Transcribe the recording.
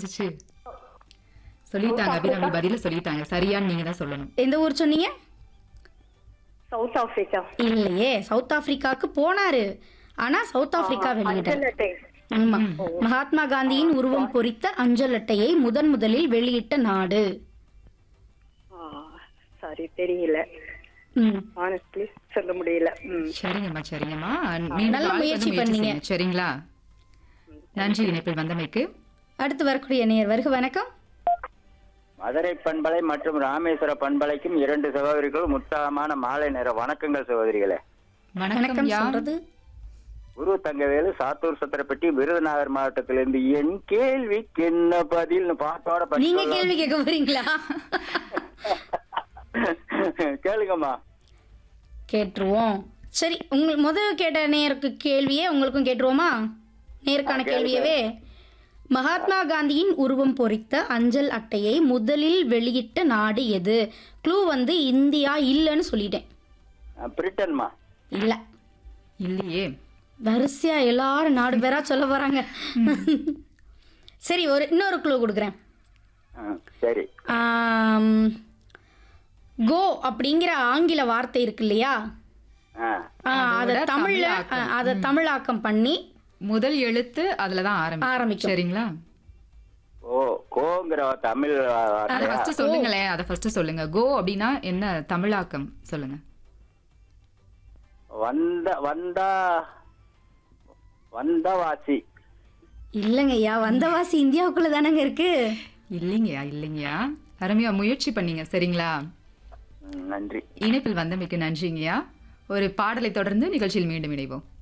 தெரிஞ்சுச்சு சொல்லிட்டாங்க அபிராமி பதில சொல்லிட்டாங்க சரியான்னு நீங்க தான் சொல்லணும் எந்த ஊர் சொன்னீங்க சவுத் ஆப்பிரிக்கா இல்லையே சவுத் ஆப்பிரிக்காவுக்கு போனாரு ஆனா சவுத் ஆப்பிரிக்கா வெளியிட்டார் அஞ்சல் அட்டை ஆமா மகாத்மா காந்தியின் உருவம் பொறித்த அஞ்சல் அட்டையை முதன் முதலில் வெளியிட்ட நாடு சாரி தெரியல ம். ஆனஸ்ட்லி சொல்ல முடியல ம் சரிங்கம்மா சரிங்கம்மா மீண்டும் நல்ல நாளைக்கு வந்து முயற்சி பண்ணீங்க. செய்யுங்க, சரிங்களா நன்றி இணைப்பில் வந்தமைக்கு அடுத்து வரக்கூடிய நேயர் வருக வணக்கம் மதுரை பண்பலை மற்றும் ராமேஸ்வர பண்பலைக்கும் இரண்டு சகோதரிகளும் உற்சாகமான மாலை நேர வணக்கங்கள் சகோதரிகளே வணக்கம் வணக்கம் யா சொல்றது குரு தங்கவேலு சாத்தூர் சத்திரப்பட்டி விருதுநகர் மாவட்டத்திலிருந்து என் கேள்விக்கு என்ன பதில்னு பாட்டோட படி நீங்க சொல்லலாம். கேள்வி கேட்க போறீங்களா கேளுங்கம்மா கேட்டுருவோம் சரி உங்க முதல் கேட்ட நேருக்கு கேள்வியே உங்களுக்கும் கேட்டுருவோமா நேருக்கான கேள்வியவே மகாத்மா காந்தியின் உருவம் பொறித்த அஞ்சல் அட்டையை முதலில் வெளியிட்ட நாடு எது க்ளூ வந்து இந்தியா இல்லைன்னு சொல்லிட்டேன் அஹ், பிரிட்டன்மா இல்ல இல்லையே வரிசையா எல்லாரும் நாடு பேரா சொல்ல போறாங்க சரி ஒரு இன்னொரு க்ளூ கொடுக்குறேன் அஹ், சரி கோ அப்படிங்கிற ஆங்கில வார்த்தை இருக்கு இல்லையா அஹ், ஆ, அதை அதோட தமிழ்ல தமிழாக்கம். ஆ, அதை தமிழாக்கம் பண்ணி முதல் எழுத்து அதுலதான் ஆரம்பிக்கும் ஆரம்பிக்கும். சரிங்களா ஓ கோங்கிற தமிழ் வார்த்தையா? ஃபர்ஸ்ட் சொல்லுங்களேன் அத ஃபர்ஸ்ட் சொல்லுங்க கோ அப்படின்னா என்ன தமிழாக்கம் சொல்லுங்க வந்த வந்தா வந்தவாசி இல்லைங்க ஐயா வந்தவாசி இந்தியாவுக்குள்ள தானங்க இருக்கு இல்லைங்கய்யா இல்லைங்கய்யா அருமையா முயற்சி பண்ணீங்க சரிங்களா ம், நன்றி இணைப்பில் வந்தமைக்கு நன்றிங்கய்யா ஒரு பாடலை தொடர்ந்து நிகழ்ச்சியில் மீண்டும் இணைவோம்